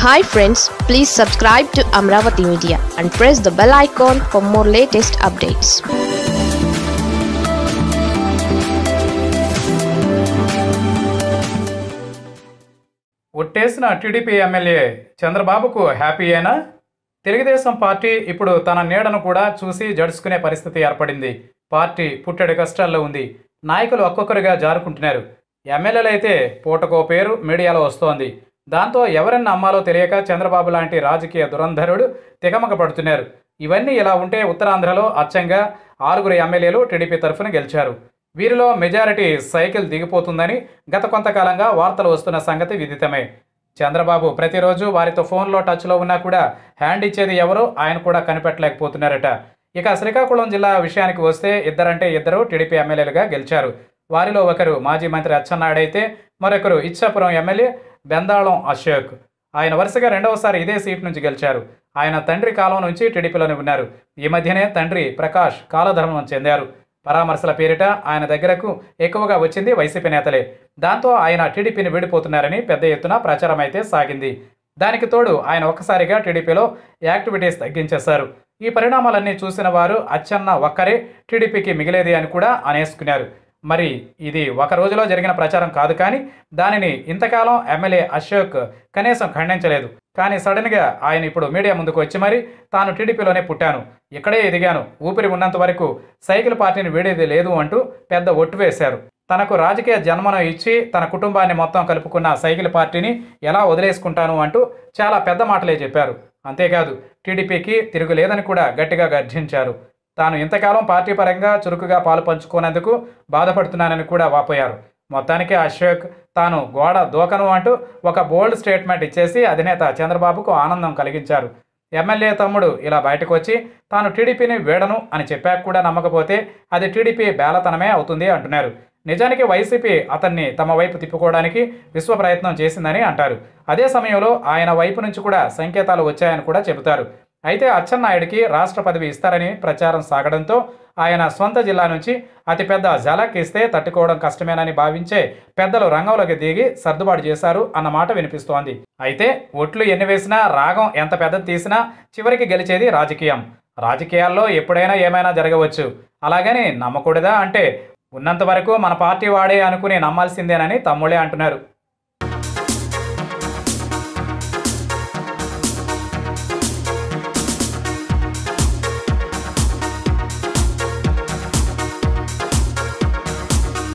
hi friends please subscribe to Amaravati media and press the bell icon for more latest updates ఒట్టేసిన TDP MLA చంద్రబాబుకు happy అయినా Telugu Desam party ఇప్పుడు తన నీడను కూడా చూసి జడుచుకునే పరిస్థితి ఏర్పడింది పార్టీ పుట్టెడు కష్టాల్లో ఉంది నాయకులు ఒక్కొక్కరుగా జారుకుంటున్నారు ఎమ్మెల్యేలు అయితే పూటకో పేరు మీడియాలో వస్తోంది దాంతో ఎవరిని నమ్మాలో తెలియక చంద్రబాబు లాంటి రాజకీయ దురంధరుడు తికమక పడుతున్నారు ఇవన్నీ ఇలా ఉంటే ఉత్తరాంధ్రలో అచ్చంగా ఆరుగురు ఎమ్మెల్యేలు టీడీపీ తరఫున గెలిచారు వీరిలో మెజారిటీ సైకిల్ దిగిపోతుందని గత కొంతకాలంగా వార్తలు వస్తున్న సంగతి విదితమే చంద్రబాబు ప్రతిరోజు వారితో ఫోన్లో టచ్లో ఉన్నా కూడా హ్యాండ్ ఇచ్చేది ఎవరో ఆయన కూడా కనిపెట్టలేకపోతున్నారట ఇక శ్రీకాకుళం జిల్లా విషయానికి వస్తే ఇద్దరంటే ఇద్దరు టీడీపీ ఎమ్మెల్యేలుగా గెలిచారు వారిలో ఒకరు మాజీ మంత్రి అచ్చెన్నాయుడైతే మరొకరు ఇచ్చాపురం ఎమ్మెల్యే బెందాళం అశోక్ ఆయన వరుసగా రెండవసారి ఇదే సీట్ నుంచి గెలిచారు ఆయన తండ్రి కాలం నుంచి టీడీపీలోనే ఉన్నారు ఈ మధ్యనే తండ్రి ప్రకాష్ కాలధర్మం చెందారు పరామర్శల పేరిట ఆయన దగ్గరకు ఎక్కువగా వచ్చింది వైసీపీ నేతలే దాంతో ఆయన టీడీపీని వీడిపోతున్నారని పెద్ద ఎత్తున ప్రచారం అయితే సాగింది దానికి తోడు ఆయన ఒక్కసారిగా టీడీపీలో యాక్టివిటీస్ తగ్గించేశారు ఈ పరిణామాలన్నీ చూసిన వారు అచ్చన్న ఒక్కరే టీడీపీకి మిగిలేది అని కూడా అనేసుకున్నారు మరి ఇది ఒక రోజులో జరిగిన ప్రచారం కాదు కానీ దానిని ఇంతకాలం ఎమ్మెల్యే అశోక్ కనీసం ఖండించలేదు కానీ సడన్గా ఆయన ఇప్పుడు మీడియా ముందుకు వచ్చి మరి తాను టీడీపీలోనే పుట్టాను ఇక్కడే ఎదిగాను ఊపిరి ఉన్నంత వరకు సైకిల్ పార్టీని వీడేది లేదు అంటూ పెద్ద ఒట్టు వేశారు తనకు రాజకీయ జన్మను ఇచ్చి తన కుటుంబాన్ని మొత్తం కలుపుకున్న సైకిల్ పార్టీని ఎలా వదిలేసుకుంటాను అంటూ చాలా పెద్ద మాటలే చెప్పారు అంతేకాదు టీడీపీకి తిరుగులేదని కూడా గట్టిగా గర్జించారు తాను ఇంతకాలం పార్టీ పరంగా చురుకుగా పాలు పంచుకోనందుకు బాధపడుతున్నానని కూడా వాపోయారు మొత్తానికి అశోక్ తాను గోడ దూకను అంటూ ఒక బోల్డ్ స్టేట్మెంట్ ఇచ్చేసి అధినేత చంద్రబాబుకు ఆనందం కలిగించారు ఎమ్మెల్యే తమ్ముడు ఇలా బయటకు వచ్చి తాను టీడీపీని వీడను అని చెప్పాక కూడా నమ్మకపోతే అది టీడీపీ బేలతనమే అవుతుంది అంటున్నారు నిజానికి వైసీపీ అతన్ని తమ వైపు తిప్పుకోవడానికి విశ్వ ప్రయత్నం చేసిందని అంటారు అదే సమయంలో ఆయన వైపు నుంచి కూడా సంకేతాలు వచ్చాయని కూడా చెబుతారు అయితే అచ్చెన్నాయుడికి రాష్ట్ర పదవి ఇస్తారని ప్రచారం సాగడంతో ఆయన సొంత జిల్లా నుంచి అతిపెద్ద జలక్ ఇస్తే తట్టుకోవడం కష్టమేనని భావించే పెద్దలు రంగంలోకి దిగి సర్దుబాటు చేశారు అన్నమాట వినిపిస్తోంది అయితే ఒట్లు ఎన్ని వేసినా రాగం ఎంత పెద్దది తీసినా చివరికి గెలిచేది రాజకీయం రాజకీయాల్లో ఎప్పుడైనా ఏమైనా జరగవచ్చు అలాగని నమ్మకూడదా అంటే ఉన్నంత వరకు మన పార్టీ వాడే అనుకుని నమ్మాల్సిందేనని తమ్ముళ్ళే అంటున్నారు